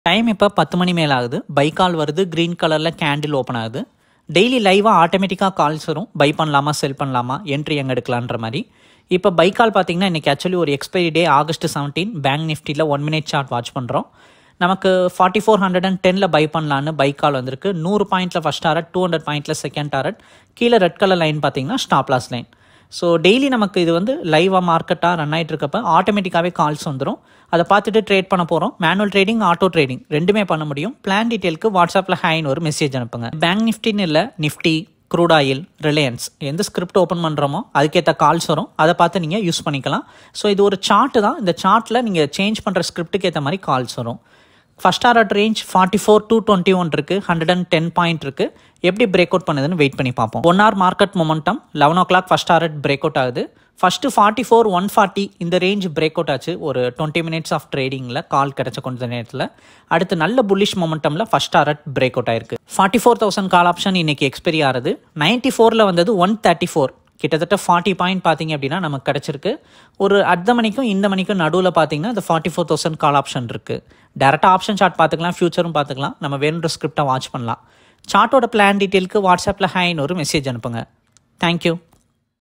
time இப்போ பத்து மணி மேலே ஆகுது பை கால் வருது க்ரீன் கலரில் கேண்டில் ஓப்பன் ஆகுது டெய்லி லைவாக ஆட்டோமேட்டிக்காக கால்ஸ் வரும் பை பண்ணலாமா செல் பண்ணலாமா என்ட்ரி எங்கே எடுக்கலான்ற மாதிரி இப்போ பை கால் பார்த்தீங்கன்னா இன்றைக்கி ஆக்சுவலி ஒரு expiry day August seventeen bank நிஃப்டியில் ஒன் மினிட் சார்ட் வாட்ச் பண்ணுறோம் நமக்கு ஃபார்ட்டி ஃபோர் ஹண்ட்ரட் அண்ட் டெனில் பை பண்ணலான்னு பை கால் வந்திருக்கு நூறு பாயிண்ட்டில் ஃபஸ்ட் டாரட் டூ ஹண்ட்ரட் பாயிண்ட்டில் செகண்ட் டாரட் கீழே ரெட் கலர் லைன் பார்த்தீங்கன்னா stop loss line so daily நமக்கு இது வந்து லைவாக மார்க்கெட்டாக ரன் ஆகிட்டு இருக்கப்ப ஆட்டோமேட்டிக்காகவே கால்ஸ் வந்துடும் அதை பார்த்துட்டு ட்ரேட் பண்ண போகிறோம் மேனுவல் ட்ரேடிங் ஆட்டோ ட்ரேடிங் ரெண்டுமே பண்ண முடியும் பிளான் டீட்டெயிலுக்கு வாட்ஸ்அப்பில் ஹைன்னு ஒரு மெசேஜ் அனுப்புங்க பேங்க் நிஃப்டின்னு இல்லை நிஃப்டி க்ரூட் ஆயில் ரிலையன்ஸ் எந்த ஸ்கிரிப்ட் ஓப்பன் பண்ணுறோமோ அதுக்கேற்ற கால்ஸ் வரும் அதை பார்த்து நீங்கள் யூஸ் பண்ணிக்கலாம் ஸோ இது ஒரு சார்ட்டு தான் இந்த சார்ட்டில் நீங்கள் சேஞ்ச் பண்ணுற ஸ்கிரிப்ட்டுக்கு ஏற்ற மாதிரி கால்ஸ் வரும் first hour range forty four two twenty one இருக்குது ஹண்ட்ரட் அண்ட் டென் பாயிண்ட் இருக்குது எப்படி பிரேக் அவுட் பண்ணுதுன்னு வெயிட் பண்ணி பார்ப்போம் one hour market momentum eleven o'clock first hour break out ஆகுது first forty four one forty இந்த range break out ஆச்சு ஒரு டுவெண்ட்டி மினிட்ஸ் ஆஃப் ட்ரேடிங்கில் கால் கிடைச்ச கொஞ்ச நேரத்தில் அடுத்து நல்ல புல்லிஷ் மொமெண்டமில் ஃபஸ்ட் ஆர்ட் பிரேக் அவுட் ஆயிருக்கு forty four thousand call option இன்னைக்கு எக்ஸ்பெரி ஆகுது நைன்ட்டி ஃபோரில் வந்தது ஒன் தேர்ட்டி ஃபோர் கிட்டத்தட்ட ஃபார்ட்டி பாயிண்ட் பார்த்தீங்க அப்படின்னா நமக்கு கிடச்சிருக்கு ஒரு அர்த்த மணிக்கும் இந்த மணிக்கும் நடுவில் பார்த்தீங்கன்னா இந்த forty four thousand call option இருக்குது டேரெக்டாக ஆப்ஷன் சார்ட் பார்த்துக்கலாம் ஃபியூச்சரும் பார்த்துக்கலாம் நம்ம வேணுன்ற ஸ்கிரிப்டை வாட்ச் பண்ணலாம் சார்ட்டோட பிளான் டீட்டெயிலுக்கு வாட்ஸ்அப்பில் ஹைன்னு ஒரு மெசேஜ் அனுப்புங்க தேங்க்யூ